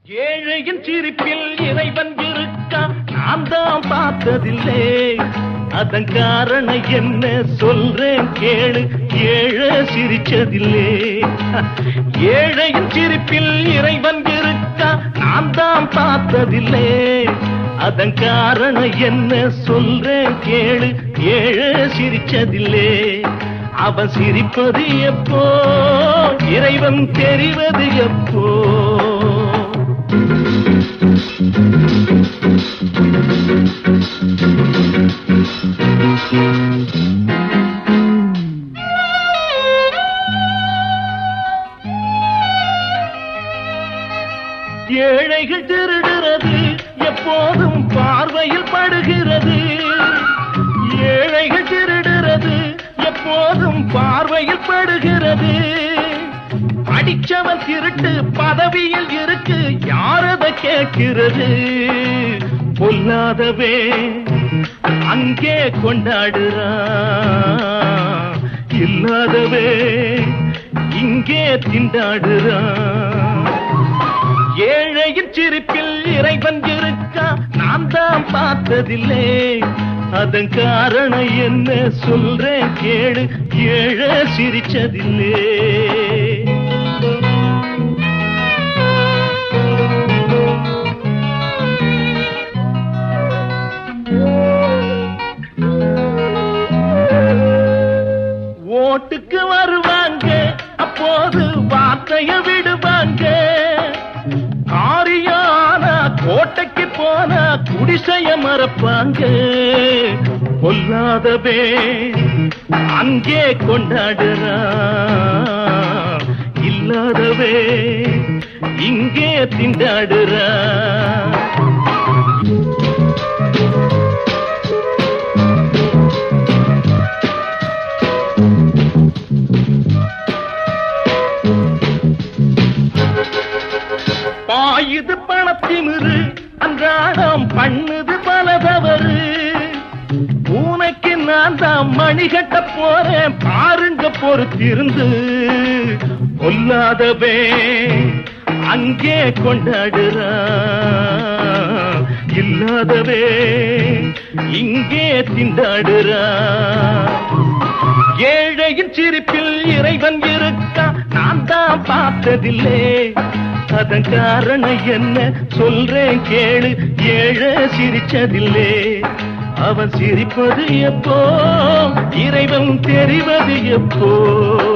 ஏழையின் சிரிப்பில் இறைவன் இருக்கா நான் தான் பார்த்ததில்லை அதன் காரணம் என்ன சொல்றேன் கேளு ஏழை சிரிச்சதில்லை ஏழையின் சிரிப்பில் இறைவன் இருக்கா நான் தான் பார்த்ததில்லை அதன் காரணம் என்ன சொல்றேன் கேளு ஏழை சிரிச்சதில்லை அவன் சிரிப்பது எப்போ இறைவன் தெரிவது எப்போ ஏழைகள் திருடுறது எப்போதும் பார்வையில் படுகிறது ஏழைகள் திருடுறது எப்போதும் பார்வையில் படுகிறது படிச்சவன் திருட்டு பதவியில் இருக்கு யாரத கேட்கிறது பொல்லாதவே அங்கே கொண்டாடுறான் இல்லாதவே இங்கே திண்டாடுறான் ஏழையின் சிரிப்பில் இறைவன் இருக்கா நான் தான் பார்த்ததில்லை அதன் காரணம் என்ன சொல்றேன் கேளு ஏழை சிரிச்சதில்லை ஓட்டுக்கு வருவாங்க அப்போது வார்த்தைய விடுவாங்க காரியான கோட்டைக்கு போன குடிசைய மறப்பாங்க பொல்லாதவே அங்கே கொண்டாடுறான் இல்லாதவே இங்கே திண்டாடுறான் பாயுது பணத்திமிரு அன்றாடம் பண்ணுது பல தவறு பூனைக்கு நான் தான் மணி கட்ட போறேன் பாருங்க பொறுத்திருந்து கொல்லாதவே அங்கே கொண்டாடுறான் இல்லாதவே இங்கே திண்டாடுறான் ஏழையின் சிரிப்பில் இறைவன் இருக்கா நான் தான் பார்த்ததில்லை அதன் காரணம் என்ன சொல்றேன் கேளு ஏழை சிரிச்சதில்லை அவன் சிரிப்பது எப்போ இறைவன் தெரிவது எப்போ